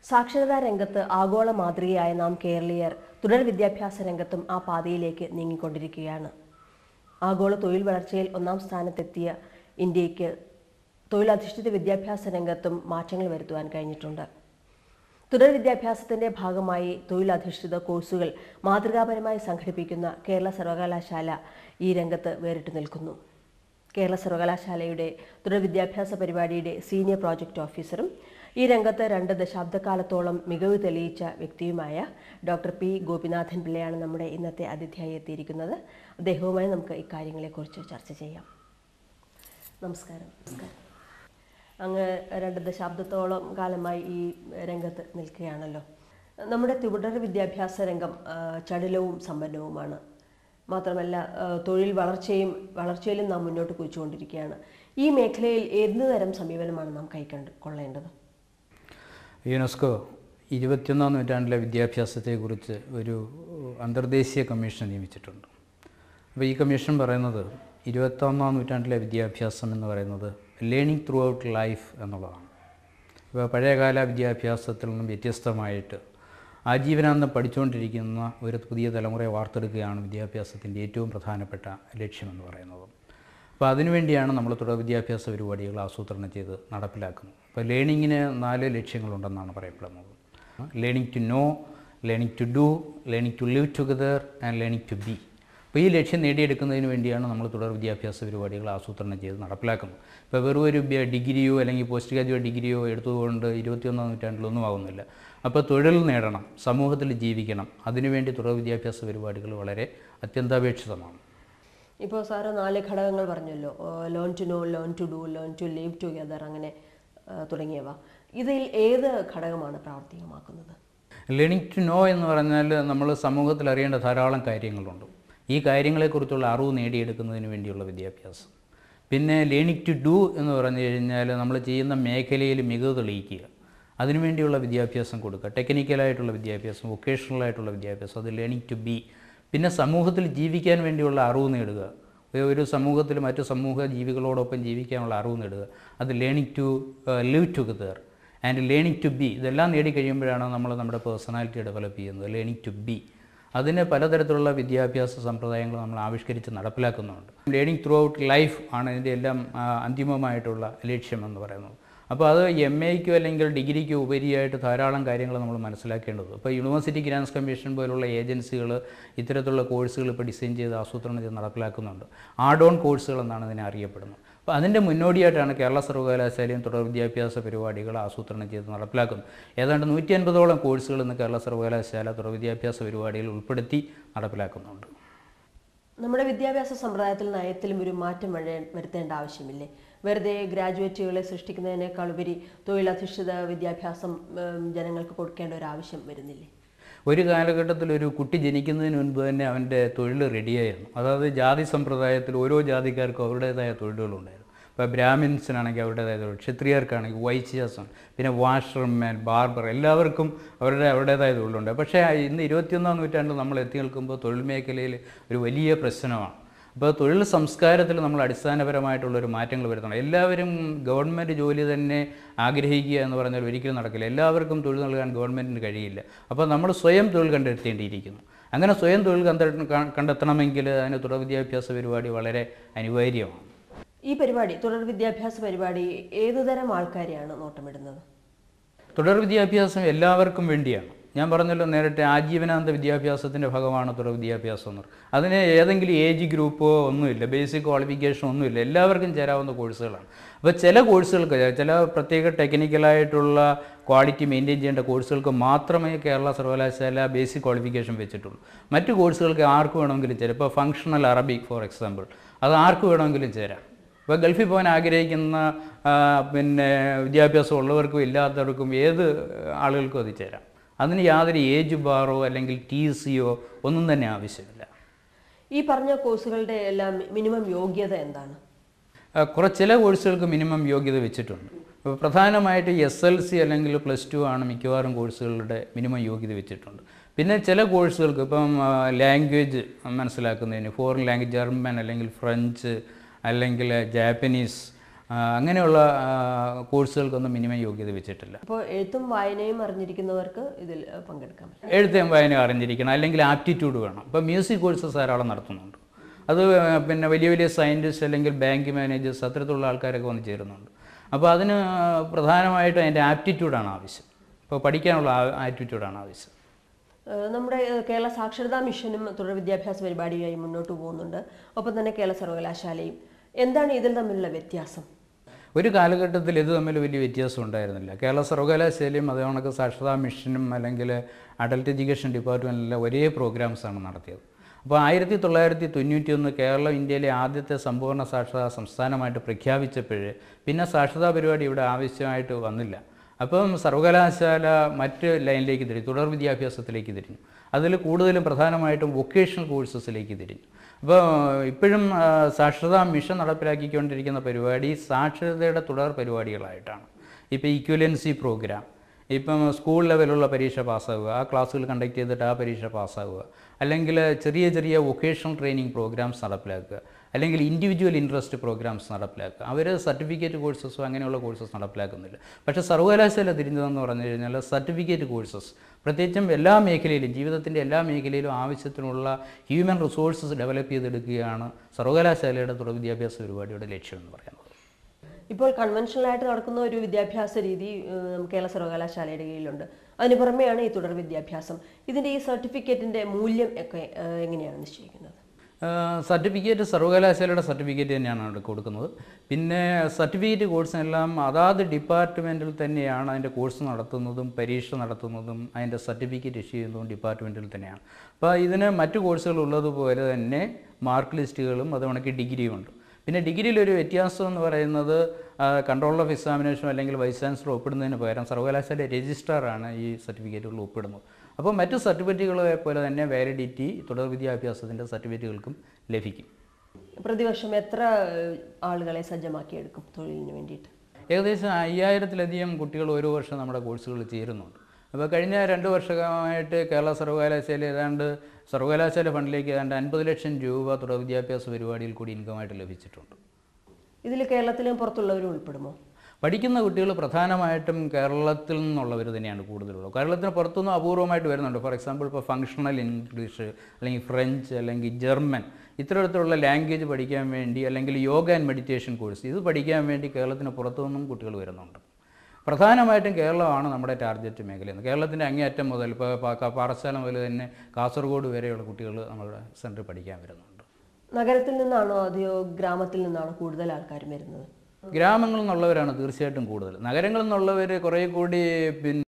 സാക്ഷരതാ രംഗത്ത് ആഗോള മാതൃകയായ നാം കേരളീയർ തുടർ വിദ്യാഭ്യാസ രംഗത്തും ആ പാതയിലേക്ക് നീങ്ങിക്കൊണ്ടിരിക്കുകയാണ് ആഗോള തൊഴിൽ വളർച്ചയിൽ ഒന്നാം സ്ഥാനത്തെത്തിയ ഇന്ത്യക്ക് തൊഴിലധിഷ്ഠിത വിദ്യാഭ്യാസ രംഗത്തും മാറ്റങ്ങൾ വരുത്തുവാൻ കഴിഞ്ഞിട്ടുണ്ട് തുടർ വിദ്യാഭ്യാസത്തിന്റെ ഭാഗമായി തൊഴിലധിഷ്ഠിത കോഴ്സുകൾ മാതൃകാപരമായി സംഘടിപ്പിക്കുന്ന കേരള സർവകലാശാല ഈ രംഗത്ത് വേറിട്ട് നിൽക്കുന്നു കേരള സർവകലാശാലയുടെ തുടർ വിദ്യാഭ്യാസ പരിപാടിയുടെ സീനിയർ പ്രോജക്റ്റ് ഓഫീസറും ഈ രംഗത്ത് രണ്ട് ദശാബ്ദക്കാലത്തോളം മികവ് തെളിയിച്ച വ്യക്തിയുമായ ഡോക്ടർ പി ഗോപിനാഥൻ പിള്ളയാണ് നമ്മുടെ ഇന്നത്തെ അതിഥിയായി എത്തിയിരിക്കുന്നത് അദ്ദേഹവുമായി നമുക്ക് ഇക്കാര്യങ്ങളെക്കുറിച്ച് ചർച്ച ചെയ്യാം നമസ്കാരം നമസ്കാരം അങ്ങ് രണ്ട് ദശാബ്ദത്തോളം കാലമായി ഈ രംഗത്ത് നിൽക്കുകയാണല്ലോ നമ്മുടെ തുടർ വിദ്യാഭ്യാസ രംഗം ആ, ചടുലവും സമ്പന്നവുമാണ് മാത്രമല്ല ആ, തൊഴിൽ വളർച്ചയും വളർച്ചയിലും നാം മുന്നോട്ട് കുതിച്ചുകൊണ്ടിരിക്കുകയാണ് ഈ മേഖലയിൽ എന്ത് തരം സമീപനമാണ് നാം കൈക്കണ്ട് കൊള്ളേണ്ടത് യുനെസ്കോ ഇരുപത്തിയൊന്നാം നൂറ്റാണ്ടിലെ വിദ്യാഭ്യാസത്തെക്കുറിച്ച് ഒരു അന്തർദേശീയ കമ്മീഷൻ നിയമിച്ചിട്ടുണ്ട് അപ്പോൾ ഈ കമ്മീഷൻ പറയുന്നത് ഇരുപത്തൊന്നാം നൂറ്റാണ്ടിലെ വിദ്യാഭ്യാസം എന്ന് പറയുന്നത് ലേണിംഗ് ത്രൂ ഔട്ട് ലൈഫ് എന്നുള്ളതാണ് ഇപ്പോൾ പഴയകാല വിദ്യാഭ്യാസത്തിൽ നിന്നും വ്യത്യസ്തമായിട്ട് ആജീവനാന്തം പഠിച്ചുകൊണ്ടിരിക്കുന്ന ഒരു പുതിയ തലമുറയെ വാർത്തെടുക്കുകയാണ് വിദ്യാഭ്യാസത്തിൻ്റെ ഏറ്റവും പ്രധാനപ്പെട്ട ലക്ഷ്യമെന്ന് പറയുന്നത് അപ്പോൾ അതിനുവേണ്ടിയാണ് നമ്മൾ തുടർ വിദ്യാഭ്യാസ പരിപാടികൾ ആസൂത്രണം ചെയ്ത് നടപ്പിലാക്കുന്നത് അപ്പോൾ ലേണിങ്ങിന് നാല് ലക്ഷ്യങ്ങളുണ്ടെന്നാണ് പറയപ്പെടുന്നത് learning to know learning to do learning to live together and learning to be അപ്പോൾ ഈ ലക്ഷ്യം നേടിയെടുക്കുന്നതിന് വേണ്ടിയാണ് നമ്മൾ തുടർ വിദ്യാഭ്യാസ പരിപാടികൾ ആസൂത്രണം ചെയ്ത് നടപ്പിലാക്കുന്നത് ഇപ്പോൾ വെറും ഒരു ബി- ഡിഗ്രിയോ അല്ലെങ്കിൽ പോസ്റ്റ് ഗ്രാജുവേറ്റ് ഡിഗ്രിയോ എടുത്തുകൊണ്ട് ഇരുപത്തിയൊന്നാം നൂറ്റാണ്ടിലൊന്നും ആവുന്നില്ല അപ്പോൾ തൊഴിൽ നേടണം സമൂഹത്തിൽ ജീവിക്കണം അതിനുവേണ്ടി തുടർ വിദ്യാഭ്യാസ പരിപാടികൾ വളരെ അത്യന്താപേക്ഷിതമാണ് ഇപ്പോൾ സാറ് നാല് ഘടകങ്ങൾ പറഞ്ഞല്ലോ learn to know learn to do learn to live together അങ്ങനെ ആ, തുടങ്ങിയവ ഇതിൽ ഏത് ഘടകമാണ് പ്രാവർത്തികമാക്കുന്നത് ലേണിംഗ് ടു നോ എന്ന് പറഞ്ഞാൽ നമ്മൾ സമൂഹത്തിൽ അറിയേണ്ട ധാരാളം കാര്യങ്ങളുണ്ട് ഈ കാര്യങ്ങളെക്കുറിച്ചുള്ള അറിവ് നേടിയെടുക്കുന്നതിന് വേണ്ടിയുള്ള വിദ്യാഭ്യാസം പിന്നെ ലേണിംഗ് ടു ഡു എന്ന് പറഞ്ഞു കഴിഞ്ഞാൽ നമ്മൾ ചെയ്യുന്ന മേഖലയിൽ മികവ് തെളിയിക്കുക അതിനുവേണ്ടിയുള്ള വിദ്യാഭ്യാസം കൊടുക്കുക ടെക്നിക്കലായിട്ടുള്ള വിദ്യാഭ്യാസം വൊക്കേഷണലായിട്ടുള്ള വിദ്യാഭ്യാസം അത് ലേണിംഗ് ടു ബി പിന്നെ സമൂഹത്തിൽ ജീവിക്കാൻ വേണ്ടിയുള്ള അറിവ് നേടുക ഒരു- ഒരു സമൂഹത്തിൽ മറ്റു സമൂഹ ജീവികളോടൊപ്പം ജീവിക്കാനുള്ള അറിവ് നേടുക അത് learning to live together and learning to be ഇതെല്ലാം നേടിക്കഴിയുമ്പോഴാണ് നമ്മൾ നമ്മുടെ പേഴ്സണാലിറ്റി ഡെവലപ്പ് ചെയ്യുന്നത് ലേണിംഗ് ടു ബി അതിന് പലതരത്തിലുള്ള വിദ്യാഭ്യാസ സമ്പ്രദായങ്ങൾ നമ്മൾ ആവിഷ്കരിച്ച് നടപ്പിലാക്കുന്നുണ്ട് ലേണിംഗ് ത്രൂ ഔട്ട് ലൈഫ് ആണ് ഇതിൻ്റെ എല്ലാം ആ, അന്തിമമായിട്ടുള്ള ലക്ഷ്യം എന്ന് പറയുന്നത് അപ്പോൾ അത് എം എക്കോ അല്ലെങ്കിൽ ഡിഗ്രിക്കോ ഉപരിയായിട്ട് ധാരാളം കാര്യങ്ങൾ നമ്മൾ മനസ്സിലാക്കേണ്ടത് ഇപ്പോൾ യൂണിവേഴ്സിറ്റി ഗ്രാൻസ് കമ്മീഷൻ പോലുള്ള ഏജൻസികൾ ഇത്തരത്തിലുള്ള കോഴ്സുകൾ ഇപ്പോൾ ഡിസൈൻ ചെയ്ത് ആസൂത്രണം ചെയ്ത് നടപ്പിലാക്കുന്നുണ്ട് ആഡ് ഓൺ കോഴ്സുകൾ എന്നാണ് ഇതിനെ അറിയപ്പെടുന്നത് അപ്പോൾ അതിൻ്റെ മുന്നോടിയായിട്ടാണ് കേരള സർവകലാശാലയും തുടർ വിദ്യാഭ്യാസ പരിപാടികൾ ആസൂത്രണം ചെയ്ത് നടപ്പിലാക്കുന്നത് ഏതാണ്ട് നൂറ്റി അൻപതോളം കോഴ്സുകൾ ഇന്ന് കേരള സർവകലാശാല തുടർ വിദ്യാഭ്യാസ പരിപാടികൾ ഉൾപ്പെടുത്തി നടപ്പിലാക്കുന്നുണ്ട് നമ്മുടെ വിദ്യാഭ്യാസ സമ്പ്രദായത്തിൽ നയത്തിലും ഒരു മാറ്റം വഴ- വരുത്തേണ്ട ആവശ്യമില്ലേ വെറുതെ ഗ്രാജുവേറ്റുകളെ സൃഷ്ടിക്കുന്നതിനേക്കാൾ ഉപരി തൊഴിലധിഷ്ഠിത വിദ്യാഭ്യാസം ഉം, ജനങ്ങൾക്ക് കൊടുക്കേണ്ട ഒരു ആവശ്യം വരുന്നില്ലേ ഒരു കാലഘട്ടത്തിൽ ഒരു കുട്ടി ജനിക്കുന്നതിന് മുൻപ് തന്നെ അവൻ്റെ തൊഴിൽ റെഡിയായിരുന്നു അതായത് ജാതി സമ്പ്രദായത്തിൽ ഓരോ ജാതിക്കാർക്കും അവരുടേതായ തൊഴിലുകളുണ്ടായിരുന്നു ഇപ്പോൾ ബ്രാഹ്മിൻസിനാണെങ്കിൽ അവരുടേതായ തൊഴിൽ ക്ഷത്രിയർക്കാണെങ്കിൽ വൈശ്യാസം പിന്നെ വാഷർമാൻ ബാർബർ എല്ലാവർക്കും അവരുടെ അവരുടേതായ തൊഴിലുണ്ട് പക്ഷേ ഇന്ന് ഇരുപത്തിയൊന്നാം നൂറ്റാണ്ടിൽ നമ്മൾ എത്തി നിൽക്കുമ്പോൾ തൊഴിൽ മേഖലയിൽ ഒരു വലിയ പ്രശ്നമാണ് അപ്പോൾ തൊഴിൽ സംസ്കാരത്തിൽ നമ്മൾ അടിസ്ഥാനപരമായിട്ടുള്ള ഒരു മാറ്റങ്ങൾ വരുത്തണം എല്ലാവരും ഗവൺമെൻറ് ജോലി തന്നെ ആഗ്രഹിക്കുക എന്ന് പറഞ്ഞാൽ ഒരിക്കലും നടക്കില്ല എല്ലാവർക്കും തൊഴിൽ നൽകാൻ ഗവൺമെൻറ്റിന് കഴിയില്ല അപ്പോൾ നമ്മൾ സ്വയം തൊഴിൽ കണ്ടെത്തേണ്ടിയിരിക്കുന്നു അങ്ങനെ സ്വയം തൊഴിൽ കണ്ടെ കണ്ടെത്തണമെങ്കിൽ അതിന് തുടർ വിദ്യാഭ്യാസ പരിപാടി വളരെ അനിവാര്യമാണ് ഈ പരിപാടി തുടർ വിദ്യാഭ്യാസ പരിപാടി ഏതുതരം ആൾക്കാരെയാണ് നോട്ടമിടുന്നത് തുടർ വിദ്യാഭ്യാസം എല്ലാവർക്കും വേണ്ടിയാണ് ഞാൻ പറഞ്ഞല്ലോ നേരത്തെ ആജീവനാന്ത വിദ്യാഭ്യാസത്തിൻ്റെ ഭാഗമാണ് തുടർ വിദ്യാഭ്യാസം എന്ന് പറയുന്നത് അതിന് ഏതെങ്കിലും ഏജ് ഗ്രൂപ്പോ ഒന്നുമില്ല ബേസിക് ക്വാളിഫിക്കേഷൻ ഒന്നുമില്ല എല്ലാവർക്കും ചേരാവുന്ന കോഴ്സുകളാണ് അപ്പോൾ ചില കോഴ്സുകൾക്ക് ചില പ്രത്യേക ടെക്നിക്കലായിട്ടുള്ള ക്വാളിറ്റി മെയിൻറ്റെയിൻ ചെയ്യേണ്ട കോഴ്സുകൾക്ക് മാത്രമേ കേരള സർവകലാശാല ബേസിക് ക്വാളിഫിക്കേഷൻ വെച്ചിട്ടുള്ളൂ മറ്റു കോഴ്സുകൾക്ക് ആർക്ക് വേണമെങ്കിലും ചേരാം ഇപ്പോൾ ഫങ്ഷണൽ അറബിക് ഫോർ എക്സാമ്പിൾ അത് ആർക്ക് വേണമെങ്കിലും ചേരാം ഇപ്പോൾ ഗൾഫിൽ പോകാൻ ആഗ്രഹിക്കുന്ന ആ, പിന്നെ വിദ്യാഭ്യാസം ഉള്ളവർക്കും ഇല്ലാത്തവർക്കും ഏത് ആളുകൾക്കും അത് ചേരാം അതിന് യാതൊരു ഏജ് ബാറോ അല്ലെങ്കിൽ ടി സിയോ ഒന്നും തന്നെ ആവശ്യമില്ല ഈ പറഞ്ഞ കോഴ്സുകളുടെ എല്ലാം മിനിമം യോഗ്യത എന്താണ് ആ, കുറച്ച് ചില കോഴ്സുകൾക്ക് മിനിമം യോഗ്യത വെച്ചിട്ടുണ്ട് അപ്പോൾ പ്രധാനമായിട്ട് എസ് എൽ സി അല്ലെങ്കിൽ പ്ലസ് ടു ആണ് മിക്കവാറും കോഴ്സുകളുടെ മിനിമം യോഗ്യത വെച്ചിട്ടുണ്ട് പിന്നെ ചില കോഴ്സുകൾക്ക് ഇപ്പം ലാംഗ്വേജ് മനസ്സിലാക്കുന്നതിന് ഫോറിൻ ലാംഗ്വേജ് ജർമ്മൻ അല്ലെങ്കിൽ ഫ്രഞ്ച് അല്ലെങ്കിൽ ജാപ്പനീസ് ആ, അങ്ങനെയുള്ള ആ, കോഴ്സുകൾക്കൊന്നും മിനിമം യോഗ്യത വെച്ചിട്ടില്ല അപ്പോൾ എഴുത്തും വായനയും അറിഞ്ഞിരിക്കുന്നവർക്ക് ഇതിൽ ഏഹ്, പങ്കെടുക്കാം എഴുത്തും വായന അറിഞ്ഞിരിക്കണം അല്ലെങ്കിൽ ആപ്റ്റിറ്റ്യൂഡ് വേണം ഇപ്പോൾ മ്യൂസിക് കോഴ്സസ് ധാരാളം നടത്തുന്നുണ്ട് അത് പിന്നെ വലിയ വലിയ സയൻറ്റിസ്റ്റ് അല്ലെങ്കിൽ ബാങ്ക് മാനേജേഴ്സ് അത്തരത്തിലുള്ള ആൾക്കാരൊക്കെ വന്ന് ചേരുന്നുണ്ട് അപ്പോൾ അതിന് പ്രധാനമായിട്ടും അതിൻ്റെ ആപ്റ്റിറ്റ്യൂഡാണ് ആവശ്യം ഇപ്പോൾ പഠിക്കാനുള്ള ആറ്റിറ്റ്യൂഡാണ് ആവശ്യം ഏഹ് നമ്മുടെ ഏഹ് കേരള സാക്ഷരതാ മിഷനും തുടർ വിദ്യാഭ്യാസ പരിപാടിയായി മുന്നോട്ട് പോകുന്നുണ്ട് ഒപ്പം തന്നെ കേരള സർവകലാശാലയും എന്താണ് ഇതിൽ തമ്മിലുള്ള വ്യത്യാസം ഒരു കാലഘട്ടത്തിൽ ഇത് തമ്മിൽ വലിയ വ്യത്യാസം ഉണ്ടായിരുന്നില്ല കേരള സർവകലാശാലയും അതേ കണക്ക് സാക്ഷരതാ മിഷനും അല്ലെങ്കിൽ അഡൽട്ട് എഡ്യൂക്കേഷൻ ഡിപ്പാർട്ട്മെൻറ്റിലെ ഒരേ പ്രോഗ്രാംസാണ് നടത്തിയത് അപ്പോൾ ആയിരത്തി തൊള്ളായിരത്തി തൊണ്ണൂറ്റി ഒന്ന് കേരളം ഇന്ത്യയിലെ ആദ്യത്തെ സമ്പൂർണ്ണ സാക്ഷരതാ സംസ്ഥാനമായിട്ട് പ്രഖ്യാപിച്ചപ്പോൾ പിന്നെ സാക്ഷരതാ പരിപാടി ഇവിടെ ആവശ്യമായിട്ട് വന്നില്ല അപ്പം സർവകലാശാല മറ്റ് ലൈനിലേക്ക് തിരിഞ്ഞു തുടർ വിദ്യാഭ്യാസത്തിലേക്ക് തിരിഞ്ഞു അതിൽ കൂടുതലും പ്രധാനമായിട്ടും വൊക്കേഷണൽ കോഴ്സസിലേക്ക് തിരിഞ്ഞു അപ്പോൾ ഇപ്പോഴും ആ, സാക്ഷരതാ മിഷൻ നടപ്പിലാക്കിക്കൊണ്ടിരിക്കുന്ന പരിപാടി സാക്ഷരതയുടെ തുടർ പരിപാടികളായിട്ടാണ് ഇപ്പോൾ ഈക്വലൻസി പ്രോഗ്രാം ഇപ്പം സ്കൂൾ ലെവലുള്ള പരീക്ഷ പാസ്സാവുക ആ ക്ലാസ്സുകൾ കണ്ടക്ട് ചെയ്തിട്ട് ആ പരീക്ഷ പാസ്സാവുക അല്ലെങ്കിൽ ചെറിയ ചെറിയ വൊക്കേഷണൽ ട്രെയിനിങ് പ്രോഗ്രാംസ് നടപ്പിലാക്കുക അല്ലെങ്കിൽ ഇൻഡിവിജ്വൽ ഇൻട്രസ്റ്റ് പ്രോഗ്രാംസ് നടപ്പിലാക്കുക അവർ സർട്ടിഫിക്കറ്റ് കോഴ്സസോ അങ്ങനെയുള്ള കോഴ്സസ് നടപ്പിലാക്കുന്നില്ല പക്ഷേ സർവകലാശാല തിരിഞ്ഞതെന്ന് പറഞ്ഞു കഴിഞ്ഞാൽ സർട്ടിഫിക്കറ്റ് കോഴ്സസ് പ്രത്യേകിച്ചും എല്ലാ മേഖലയിലും ജീവിതത്തിൻ്റെ എല്ലാ മേഖലയിലും ആവശ്യത്തിനുള്ള ഹ്യൂമൻ റിസോഴ്സസ് ഡെവലപ്പ് ചെയ്തെടുക്കുകയാണ് സർവകലാശാലയുടെ തുടർ വിദ്യാഭ്യാസ പരിപാടിയുടെ ലക്ഷ്യം എന്ന് പറയുന്നത് ഇപ്പോൾ കൺവെൻഷനലായിട്ട് നടക്കുന്ന ഒരു വിദ്യാഭ്യാസ രീതി ഏഹ്, കേരള സർവകലാശാലയുടെ കീഴിലുണ്ട് അതിന് പുറമെയാണ് ഈ തുടർ വിദ്യാഭ്യാസം ഇതിൻ്റെ ഈ സർട്ടിഫിക്കറ്റിൻ്റെ മൂല്യം ഒക്കെ ഏഹ്, എങ്ങനെയാണ് നിശ്ചയിക്കുന്നത് സർട്ടിഫിക്കറ്റ് സർവകലാശാലയുടെ സർട്ടിഫിക്കറ്റ് തന്നെയാണ് അവിടെ കൊടുക്കുന്നത് പിന്നെ സർട്ടിഫിക്കറ്റ് കോഴ്സിനെല്ലാം അതാത് ഡിപ്പാർട്ട്മെൻറ്റിൽ തന്നെയാണ് അതിൻ്റെ കോഴ്സ് നടത്തുന്നതും പരീക്ഷ നടത്തുന്നതും അതിൻ്റെ സർട്ടിഫിക്കറ്റ് ഇഷ്യൂ ചെയ്യുന്നതും ഡിപ്പാർട്ട്മെൻറ്റിൽ തന്നെയാണ് അപ്പോൾ ഇതിന് മറ്റു കോഴ്സുകൾ ഉള്ളതുപോലെ തന്നെ മാർക്ക് ലിസ്റ്റുകളും അത് കണക്ക് ഡിഗ്രിയും ഉണ്ട് പിന്നെ ഡിഗ്രിയിലൊരു വ്യത്യാസം എന്ന് പറയുന്നത് കൺട്രോൾ ഓഫ് എക്സാമിനേഷൻ അല്ലെങ്കിൽ വൈസ് ചാൻസലർ ഒപ്പിടുന്നതിന് പകരം സർവകലാശാല രജിസ്ട്രാറാണ് ഈ സർട്ടിഫിക്കറ്റുകൾ ഒപ്പിടുന്നത് അപ്പോൾ മറ്റു സർട്ടിഫിക്കറ്റുകളെ പോലെ തന്നെ വാലിഡിറ്റി തുടർ വിദ്യാഭ്യാസത്തിൻ്റെ സർട്ടിഫിക്കറ്റുകൾക്കും ലഭിക്കും പ്രതിവർഷം എത്ര ഏഹ്, ആളുകളെ സജ്ജമാക്കിയെടുക്കും തൊഴിലിന് വേണ്ടിയിട്ട് ഏകദേശം അയ്യായിരത്തിലധികം കുട്ടികൾ ഓരോ വർഷം നമ്മുടെ കോഴ്സുകളിൽ ചേരുന്നുണ്ട് അപ്പോൾ കഴിഞ്ഞ രണ്ട് വർഷമായിട്ട് കേരള സർവകലാശാല ഏതാണ്ട് സർവകലാശാല ഫണ്ടിലേക്ക് ഏതാണ്ട് അൻപത് ലക്ഷം രൂപ തുടർ വിദ്യാഭ്യാസ പരിപാടിയിൽ കൂടി ഇൻകമായിട്ട് ലഭിച്ചിട്ടുണ്ട് ഇതിൽ കേരളത്തിലും പുറത്തുള്ളവരും ഉൾപ്പെടുമോ പഠിക്കുന്ന കുട്ടികൾ പ്രധാനമായിട്ടും കേരളത്തിൽ നിന്നുള്ളവർ തന്നെയാണ് കൂടുതലുള്ളത് കേരളത്തിന് പുറത്തുനിന്ന് അപൂർവമായിട്ട് വരുന്നുണ്ട് ഫോർ എക്സാമ്പിൾ ഇപ്പോൾ ഫങ്ഷണൽ ഇംഗ്ലീഷ് അല്ലെങ്കിൽ ഫ്രഞ്ച് അല്ലെങ്കിൽ ജർമ്മൻ ഇത്തരത്തിലുള്ള ലാംഗ്വേജ് പഠിക്കാൻ വേണ്ടി അല്ലെങ്കിൽ യോഗ ആൻഡ് മെഡിറ്റേഷൻ കോഴ്സ് ഇത് പഠിക്കാൻ വേണ്ടി കേരളത്തിന് പുറത്തുനിന്നും കുട്ടികൾ വരുന്നുണ്ട് പ്രധാനമായിട്ടും കേരളമാണ് നമ്മുടെ ടാർഗറ്റ് മേഖല കേരളത്തിൻ്റെ അങ്ങേയറ്റം മുതൽ ഇപ്പോൾ പാ- പാറശാല മുതൽ തന്നെ കാസർഗോഡ് വരെയുള്ള കുട്ടികൾ നമ്മുടെ സെൻറ്ററിൽ പഠിക്കാൻ വരുന്നുണ്ട് നഗരത്തിൽ നിന്നാണോ അതെയോ ഗ്രാമത്തിൽ നിന്നാണോ കൂടുതൽ ആൾക്കാർ വരുന്നത് ഗ്രാമങ്ങളിൽ നിന്നുള്ളവരാണ് തീർച്ചയായിട്ടും കൂടുതൽ നഗരങ്ങളിൽ നിന്നുള്ളവർ കുറേ കൂടി പിന്നെ